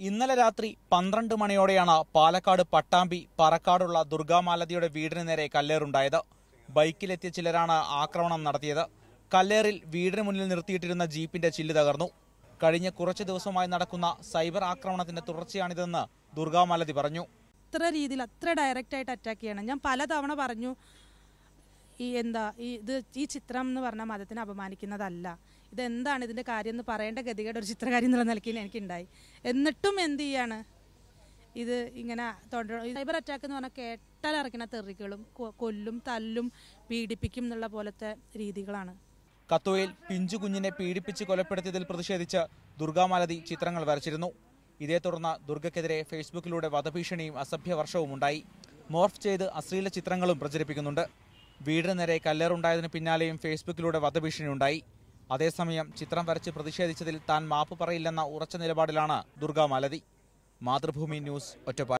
ഇന്നലെ രാത്രി പന്ത്രണ്ട് മണിയോടെയാണ് പാലക്കാട് പട്ടാമ്പി പറക്കാടുള്ള ദുർഗാമാലതിയുടെ വീടിന് നേരെ കല്ലേറുണ്ടായത് ബൈക്കിലെത്തിയ ചിലരാണ് ആക്രമണം നടത്തിയത് കല്ലേറിൽ വീടിന് മുന്നിൽ നിർത്തിയിട്ടിരുന്ന ജീപ്പിന്റെ ചില്ല് തകർന്നു കഴിഞ്ഞ കുറച്ചു ദിവസമായി നടക്കുന്ന സൈബർ ആക്രമണത്തിന്റെ തുടർച്ചയാണിതെന്ന് ദുർഗാമാലതി പറഞ്ഞു അത്ര രീതിയിൽ അത്ര ഡയറക്റ്റ് ആയിട്ട് അറ്റാക്ക് ചെയ്യണം ഞാൻ പലതവണ പറഞ്ഞു ഈ എന്താ ഈ ഇത് ഈ ചിത്രം എന്ന് പറഞ്ഞാൽ മതത്തിനെ അപമാനിക്കുന്നതല്ല ഇതെന്താണ് ഇതിന്റെ കാര്യം എന്ന് പറയേണ്ട ഗതികേട് ഒരു ചിത്രകാരി എന്നുള്ള നിലയ്ക്ക് എനിക്കുണ്ടായി എന്നിട്ടും എന്ത് ചെയ്യാണ് ഇത് ഇങ്ങനെ തുടർ സൈബർ അറ്റാക്ക് എന്ന് പറഞ്ഞാൽ കേട്ടാലിറക്കുന്ന തെറികളും കൊ- കൊല്ലും തല്ലും പീഡിപ്പിക്കും എന്നുള്ള പോലത്തെ രീതികളാണ് കത്തുവയിൽ പിഞ്ചു കുഞ്ഞിനെ പീഡിപ്പിച്ച് കൊലപ്പെടുത്തിയതിൽ പ്രതിഷേധിച്ച് ദുർഗാമാലതി ചിത്രങ്ങൾ വരച്ചിരുന്നു ഇതേ തുടർന്ന് ദുർഗയ്ക്കെതിരെ ഫേസ്ബുക്കിലൂടെ വധഭീഷണിയും അസഭ്യവർഷവും ഉണ്ടായി മോർഫ് ചെയ്ത് അശ്ലീല ചിത്രങ്ങളും പ്രചരിപ്പിക്കുന്നുണ്ട് വീടിന് നേരെ കല്ലേറുണ്ടായതിന് പിന്നാലെയും ഫേസ്ബുക്കിലൂടെ വധഭീഷണി ഉണ്ടായി അതേസമയം ചിത്രം വരച്ച് പ്രതിഷേധിച്ചതിൽ താൻ മാപ്പ് പറയില്ലെന്ന ഉറച്ച നിലപാടിലാണ് ദുർഗാമാലതി മാതൃഭൂമി ന്യൂസ് ഒറ്റപ്പാലം